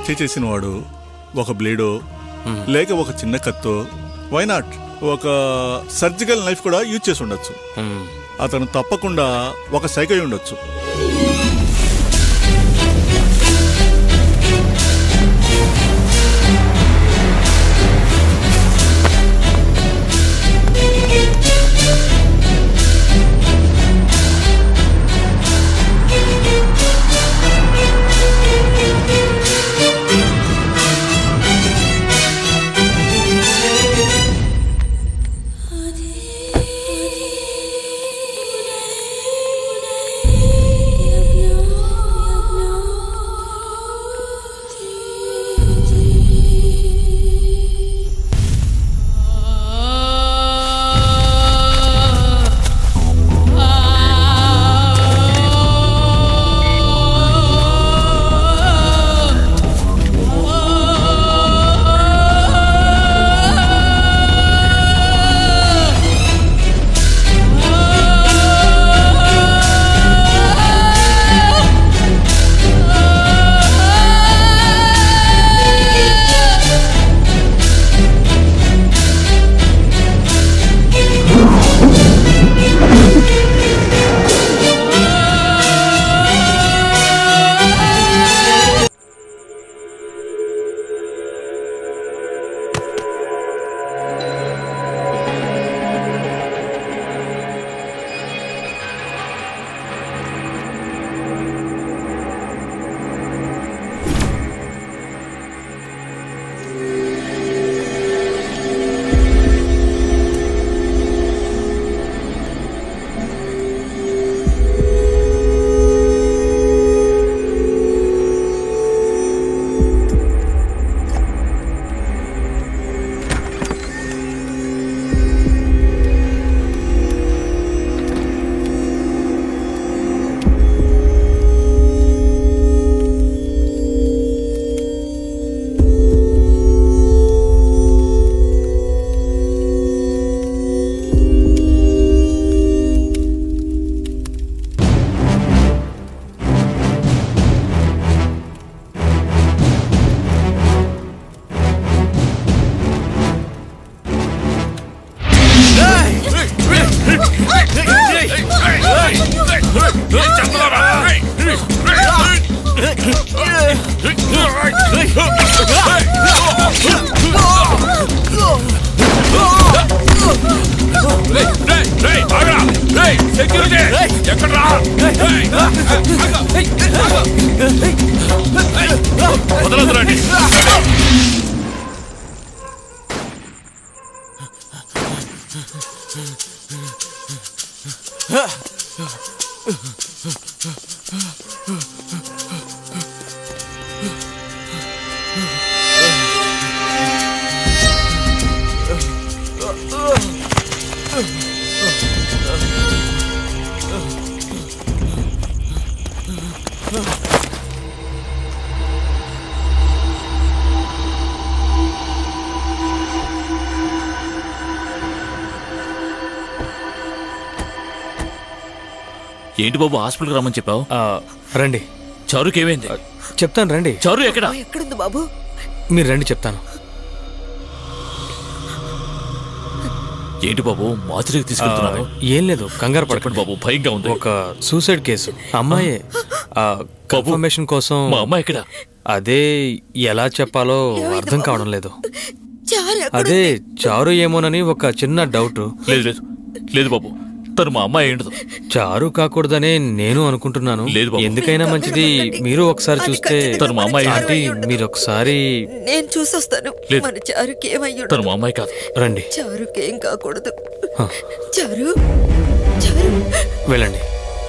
హత్య చేసిన వాడు ఒక బ్లేడో లేక ఒక చిన్న కత్తో వైనాట్ ఒక సర్జికల్ నైఫ్ కూడా యూజ్ చేసి ఉండొచ్చు అతను తప్పకుండా ఒక సైకై ఉండొచ్చు వదలదురండి ఏంటి బాబు హాస్పిటల్కి రమ్మని చెప్పావు ఆ, రండి చారుకి ఏమైంది చెప్తాను రండి చారు ఎక్కడ ఎక్కడుంది బాబు మీరు రండి చెప్తాను ఏంటి బాబు మాదిరికి ఆ, తీసుకెళ్తున్నావు ఏం లేదు కంగారు చెప్పండి పడకండి బాబు భయంగా ఉంది ఒక సూసైడ్ కేసు అమ్మాయే కన్ఫర్మేషన్ కోసం మా అమ్మాయి ఎక్కడ అదే ఎలా చెప్పాలో అర్థం కావడం లేదు చారు అదే చారు ఏమోనని ఒక చిన్న డౌట్ లేదు లేదు లేదు బాబు తను మా అమ్మాయి ఏంటదు చారు కాకూడదనే నేను అనుకుంటున్నాను లేదు బాబు. ఎందుకైనా మంచిది మీరు ఒకసారి చూస్తే తను మా అమ్మాయి ఆంటీ మీరు ఒకసారి నేను చూసొస్తాను లేదు. మన చారుకి ఏమయ్యాడు తను మా అమ్మాయి కాదు రండి చారుకి ఏం కాకూడదు హ, చారు చారు వెళ్ళండి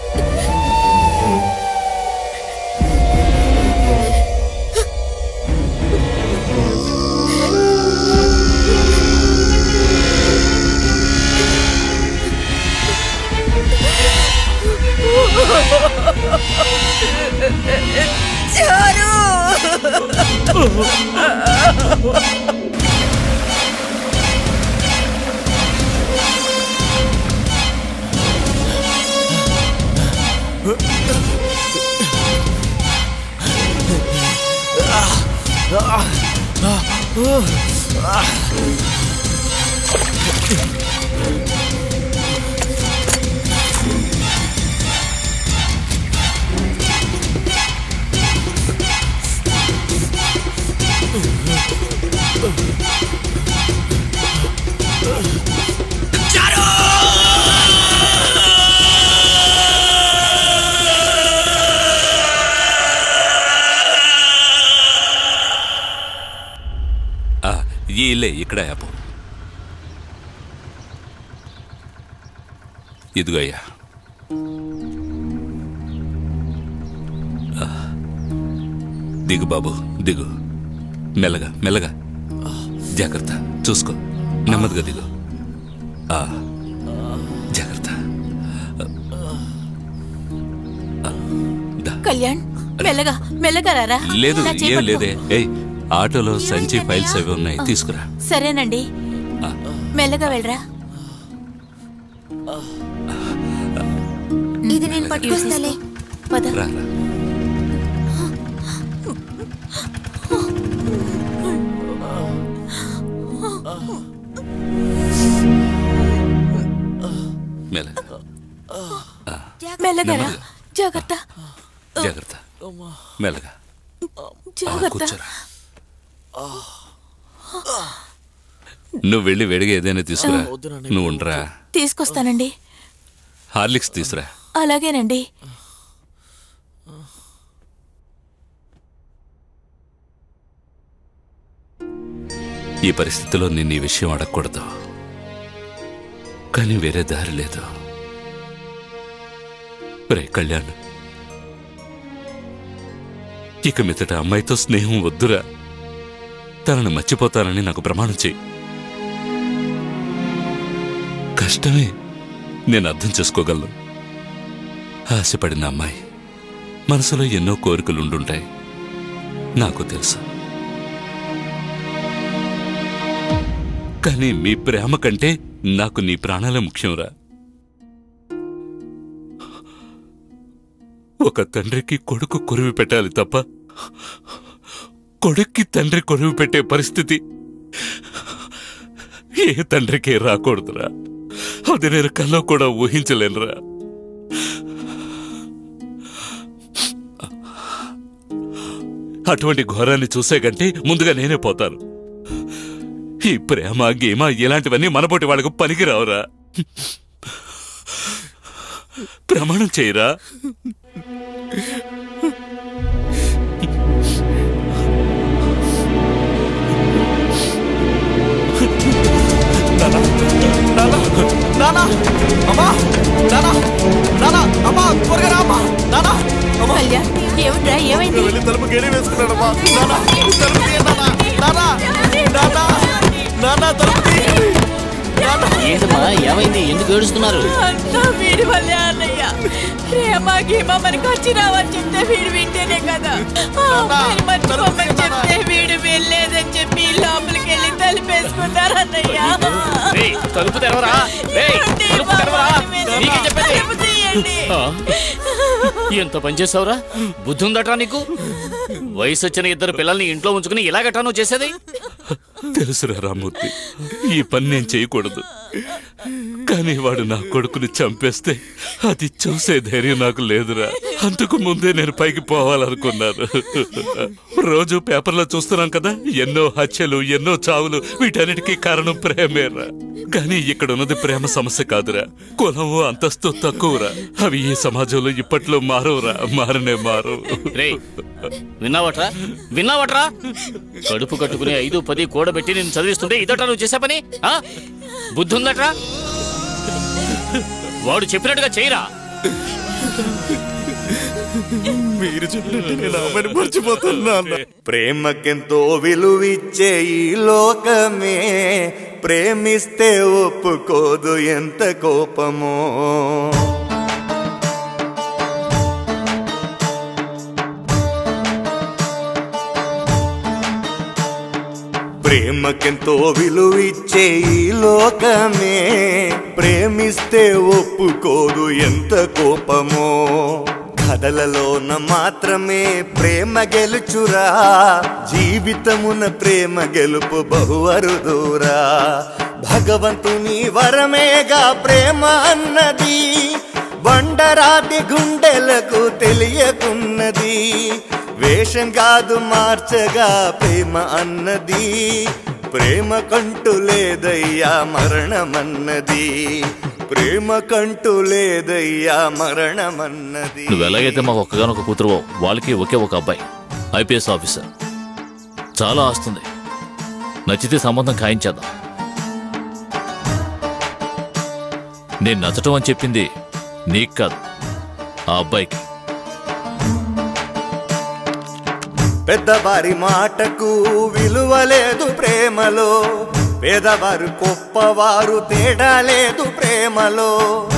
చారు ఆ, ఈ ఇల్లే ఇక్కడ యాపు ఇదిగో అయ్యా ఆ, దిగు బాబు దిగు మెల్లగా మెల్లగా జాగ్రత్త చూసుకో నెమ్మదిగా దిగు ఆ, జాగ్రత్త ఆ, దా. కళ్యాణ్ మెల్లగా మెల్లగా రారా లేదు నా చేయి ఏం పట్టుకో. లేదే ఏయ్ ఆటోలో సంచి ఫైల్స్ అవి ఉన్నాయి తీసుకురా సరేనండి ఆ. మెల్లగా వెళ్ళరా ఇది నేను పట్టుకొస్తాలే పద రా రా మెల్లగా మెల్లగా రా నెమ్మదిగా. జాగ్రత్త జాగ్రత్త మెల్లగా ఆ, జాగ్రత్త కూర్చోరా నువ్వు వెళ్ళి వేడిగా ఏదైనా తీసుకురా నువ్వు ఉండరా తీసుకొస్తానండి హార్లిక్స్ తీసురా అలాగేనండి ఈ పరిస్థితిలో నిన్ను ఈ విషయం అడగకూడదు కానీ వేరే దారి లేదు రే కళ్యాణ్ ఇక మీదట అమ్మాయితో స్నేహం వద్దురా తనను మర్చిపోతానని నాకు ప్రమాణం చెయ్యి కష్టమే నేను అర్థం చేసుకోగలను ఆశపడిన అమ్మాయి మనసులో ఎన్నో కోరికలు ఉండుంటాయి నాకు తెలుసు కానీ మీ ప్రేమ కంటే నాకు నీ ప్రాణాలే ముఖ్యంరా ఒక తండ్రికి కొడుకు కొరివి పెట్టాలి తప్ప కొడుక్కి తండ్రి కొరివి పెట్టే పరిస్థితి ఏ తండ్రికి రాకూడదురా అది నేను కల్లో కూడా ఊహించలేనురా అటువంటి ఘోరాన్ని చూసే కంటే ముందుగా నేనే పోతాను ఈ ప్రేమ గేమ ఇలాంటివన్నీ మనపోటి వాళ్ళకు పనికిరావురా ప్రమాణం చేయరా నానా అమ్మా నానా నానా అమ్మా త్వరగా రా అమ్మా నానా అమ్మా కళ్యాణ్ ఏమిట్రా ఏమైంది వెళ్ళి తలుపు గడి వేసుకున్నాడమ్మా నానా తలుపు తీయ నానా నానా నానా నానా తలుపు తీయ నానా ఏంటమ్మా ఏమైంది ఎందుకు ఏడుస్తున్నారు అంతా వీడి వల్లే అన్నయ్య ప్రేమ గీమ మనకు వచ్చి రావని చెప్తే వీడు వింటేనే కదా ఆ అమ్మాయిని మర్చిపోమని చెప్తే వీడు వెళ్ళలేదని చెప్పి లోపలికి వెళ్ళి తలిపేసుకున్నారు అన్నయ్య రేయ్, తలుపు తెరవరా రేయ్, ఏమండి, తలుపు తెరవరా బాబాని మీద నీకే చెప్పేది తలుపు తీయండి. ఆ? ఎంత పని చేసావురా బుద్ధి ఉందట్రా నీకు వయసు వచ్చిన ఇద్దరు పిల్లల్ని ఇంట్లో ఉంచుకుని ఇలాగట్రా నువ్వు చేసేది తెలుసురా రామూర్తి ఈ పని నేను చేయకూడదు కానీ వాడు నా కొడుకుని చంపేస్తే అది చూసే ధైర్యం నాకు లేదురా అంతకు ముందే నేను పైకి పోవాలనుకున్నాను రోజు పేపర్లో చూస్తున్నాం కదా ఎన్నో హత్యలు ఎన్నో చావులు వీటన్నిటికీ కారణం ప్రేమేరా కానీ ఇక్కడ ఉన్నది ప్రేమ సమస్య కాదురా కులము అంతస్తు తక్కువరా అవి ఈ సమాజంలో ఇప్పట్లో మారవురా మారనే మారు రేయ్ విన్నావట్రా విన్నావట్రా కడుపు కట్టుకుని ఐదు పది కూడబెట్టి నేను చదివిస్తుంటే ఇదట్రా నువ్వు చేసే పని ఆ? బుద్ధి ఉందట్రా వాడు చెప్పినట్టుగా చేయరా మీరు చెప్పినట్టు నేను అమ్మని మర్చిపోతున్నాను ప్రేమకెంతో విలువిచ్చే ఈ లోకమే ప్రేమిస్తే ఒప్పుకోదు ఎంత కోపమో ప్రేమకెంతో విలువిచ్చే ఈ లోకమే ప్రేమిస్తే ఒప్పుకోదు ఎంత కోపమో కథలలోన మాత్రమే ప్రేమ గెలుచురా జీవితమున ప్రేమ గెలుపు బహువరుదూరా భగవంతుని వరమేగా ప్రేమ అన్నది బండరాతి గుండెలకు తెలియకున్నది వేషం కాదు మార్చగా ప్రేమ అన్నది ప్రేమ కంటూ లేదయ్యా మరణమన్నది ప్రేమ కంటూ లేదయ్యా మరణమన్నది నువ్వు ఎలాగైతే మాకు ఒక్కగానొక కూతురువో వాళ్ళకి ఒకే ఒక అబ్బాయి ఐపీఎస్ ఆఫీసర్ చాలా ఆస్తుంది నచ్చితే సంబంధం ఖాయించేద్దాం నేను నచ్చటం అని చెప్పింది నీకు కాదు ఆ అబ్బాయికి పెద్దవారి మాటకు విలువ లేదు ప్రేమలో పేదవారు గొప్పవారు తేడా లేదు ప్రేమలో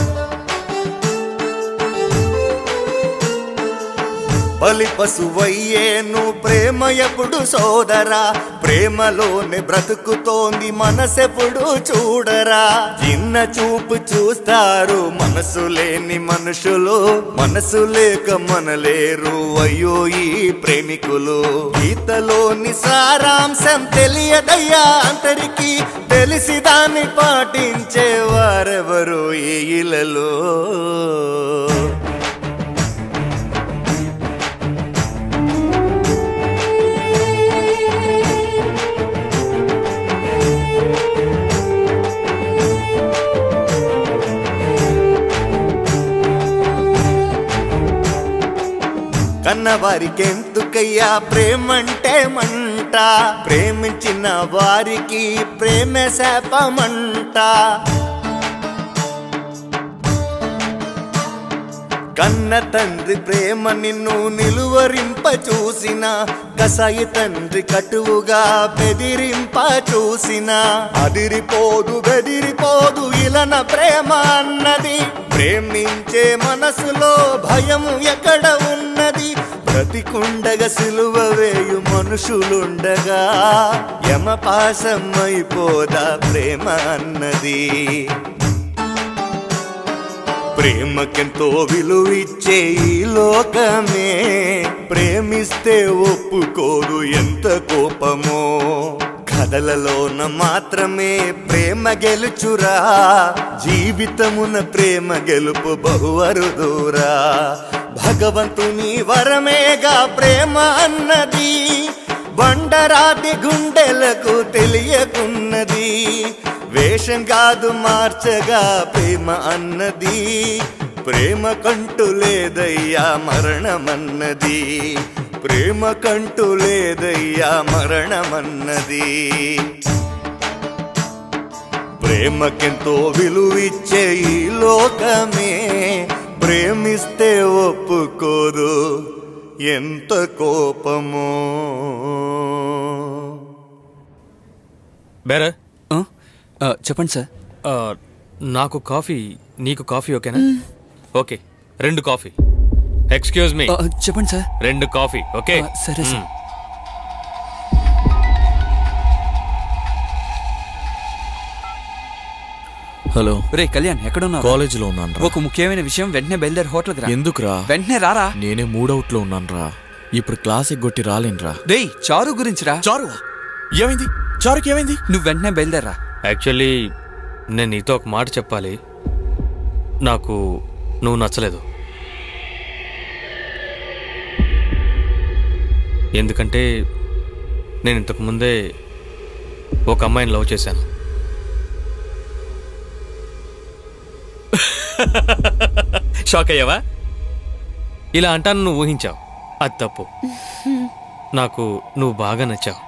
బలి పశువయ్యేను ప్రేమ ఎప్పుడు సోదరా ప్రేమలోనే బ్రతుకుతోంది మనసెప్పుడు చూడరా చిన్న చూపు చూస్తారు మనసు లేని మనుషులు మనసు లేక మనలేరు అయ్యో ఈ ప్రేమికులు గీతలోని సారాంశం తెలియదయ్యా అందరికీ తెలిసి దాన్ని పాటించే వారెవరు ఈ ఇలలో కన్నవారికెందుకయ్యా ప్రేమంటే మంట ప్రేమించిన వారికి ప్రేమ శాపమంట కన్న తండ్రి ప్రేమ నిన్ను నిలువరింప చూసిన కసాయి తండ్రి కటువుగా బెదిరింప చూసిన అదిరిపోదు బెదిరిపోదు ఇలన ప్రేమ అన్నది ప్రేమించే మనసులో భయం ఎక్కడ ఉన్నది బ్రతికుండగా సిలువ వేయు మనుషులుండగా యమపాసం అయిపోదా ప్రేమ అన్నది ప్రేమకెంతో విలువిచ్చే ఈ లోకమే ప్రేమిస్తే ఒప్పుకోదు ఎంత కోపమో కథలలోన మాత్రమే ప్రేమ గెలుచురా జీవితమున ప్రేమ గెలుపు బహువరుదూరా భగవంతుని వరమేగా ప్రేమ అన్నది బండరాతి గుండెలకు తెలియకున్నది వేషం కాదు మార్చగా ప్రేమ అన్నది ప్రేమ కంటూ లేదయ్యా మరణమన్నది ప్రేమ కంటూ లేదయ్యా మరణమన్నది ప్రేమకెంతో విలువిచ్చే ఈ లోకమే ప్రేమిస్తే ఒప్పుకోదు ఎంత కోపమో బేరా చెప్పండి సార్ నాకు కాఫీ నీకు కాఫీ ఓకేనా ఓకే రెండు కాఫీ ఎక్స్క్యూజ్ మీ చెప్పండి సార్ రెండు కాఫీ ఓకే సరే సార్ మ్. హలో రే కళ్యాణ్ ఎక్కడున్నావు కాలేజీలో ఉన్నాను రా ఒక ముఖ్యమైన విషయం వెంటనే బయలుదేరి హోటల్కి రా ఎందుకురా వెంటనే రారా నేనే మూడౌట్ లో ఉన్నాను రా ఇప్పుడు క్లాస్ ఎగ్గొట్టి రాలేనురా డేయ్ చారు గురించి రా చారు ఏమైంది చారుకి ఏమైంది నువ్వు వెంటనే బయలుదేరా యాక్చువల్లీ నేను నీతో ఒక మాట చెప్పాలి నాకు నువ్వు నచ్చలేదు ఎందుకంటే నేను ఇంతకు ముందే ఒక అమ్మాయిని లవ్ చేశాను షాక్ అయ్యావా ఇలా అంటాను నువ్వు ఊహించావు అది తప్పు నాకు నువ్వు బాగా నచ్చావు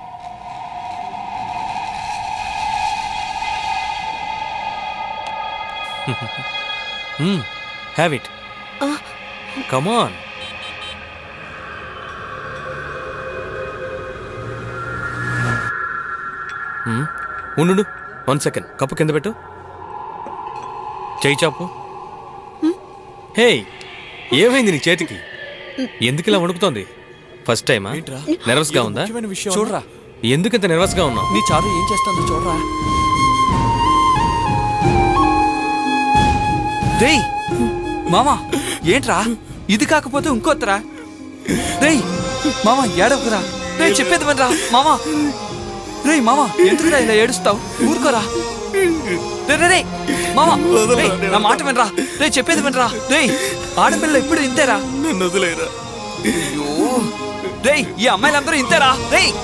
హ్యావ్ ఇట్ కమాన్ ఉండు వన్ సెకండ్ కప్పు కింద పెట్టు చేయి చాపు హే ఏమైంది నీ చేతికి ఎందుకు ఇలా వణుకుతోంది ఫస్ట్ టైమా నెర్వస్ గా ఉందా ముఖ్యమైన విషయం చూడరా ఎందుకు ఇంత నెర్వస్ గా ఉన్నావు నీ చారు ఏం చేస్తుందో చూడరా డేయ్ మామా ఏంట్రా ఇది కాకపోతే ఇంకోతరా రేయ్ మామ ఏడవకురా రేయ్ చెప్పేది వినరా మామ రేయ్ మామ ఎందుకురా ఇలా ఏడుస్తావు ఊరుకోరా రే రే రే మామ రేయ్, నా మాట వినరా రే చెప్పేది వినరా రేయ్ ఆడపిల్ల ఇప్పుడు ఇంతేరా నన్ను వదిలేరా అయ్యో రేయ్ ఈ అమ్మాయిలందరూ ఇంతేరా రేయ్